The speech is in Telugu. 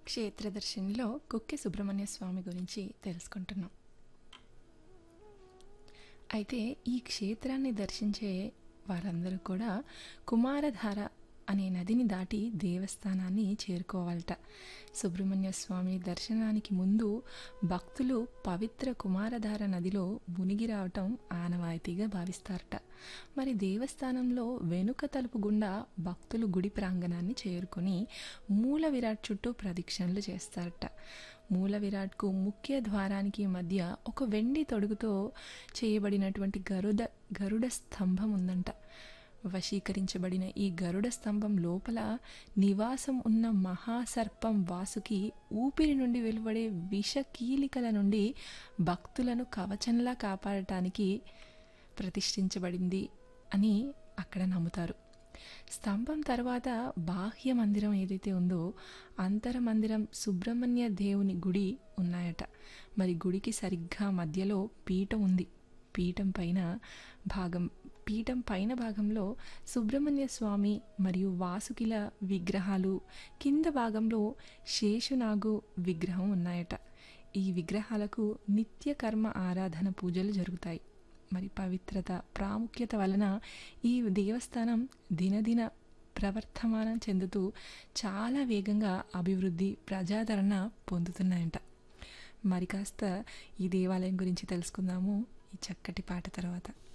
క్షేత్రదర్శినిలో కుక్కె సుబ్రహ్మణ్య స్వామి గురించి తెలుసుకుంటున్నాం అయితే ఈ క్షేత్రాన్ని దర్శించే వారందరూ కూడా కుమారధార అనే నదిని దాటి దేవస్థానాన్ని చేరుకోవాలట సుబ్రహ్మణ్య స్వామి దర్శనానికి ముందు భక్తులు పవిత్ర కుమారధార నదిలో మునిగి రావటం ఆనవాయితీగా భావిస్తారట మరి దేవస్థానంలో వెనుక తలుపు గుండా భక్తులు గుడి ప్రాంగణాన్ని చేరుకొని మూల విరాట్ చుట్టూ ప్రదక్షిణలు చేస్తారట మూల విరాట్కు ముఖ్య ద్వారానికి మధ్య ఒక వెండి తొడుగుతో చేయబడినటువంటి గరుడ గరుడ స్తంభం ఉందంట వశీకరించబడిన ఈ గరుడ స్తంభం లోపల నివాసం ఉన్న మహాసర్పం వాసుకి ఊపిరి నుండి వెలువడే విష కీలికల నుండి భక్తులను కవచంలా కాపాడటానికి ప్రతిష్ఠించబడింది అని అక్కడ నమ్ముతారు స్తంభం తర్వాత బాహ్య మందిరం ఏదైతే ఉందో అంతర మందిరం సుబ్రహ్మణ్య దేవుని గుడి ఉన్నాయట మరి గుడికి సరిగ్గా మధ్యలో పీఠం ఉంది పీఠం పైన భాగం పీఠం పైన భాగంలో సుబ్రహ్మణ్య స్వామి మరియు వాసుకిల విగ్రహాలు కింద భాగంలో శేషునాగు విగ్రహం ఉన్నాయట ఈ విగ్రహాలకు నిత్య కర్మ ఆరాధన పూజలు జరుగుతాయి మరి పవిత్రత ప్రాముఖ్యత వలన ఈ దేవస్థానం దినదిన ప్రవర్తమానం చెందుతూ చాలా వేగంగా అభివృద్ధి ప్రజాదరణ పొందుతున్నాయంట మరి కాస్త ఈ దేవాలయం గురించి తెలుసుకుందాము ఈ చక్కటి పాట తర్వాత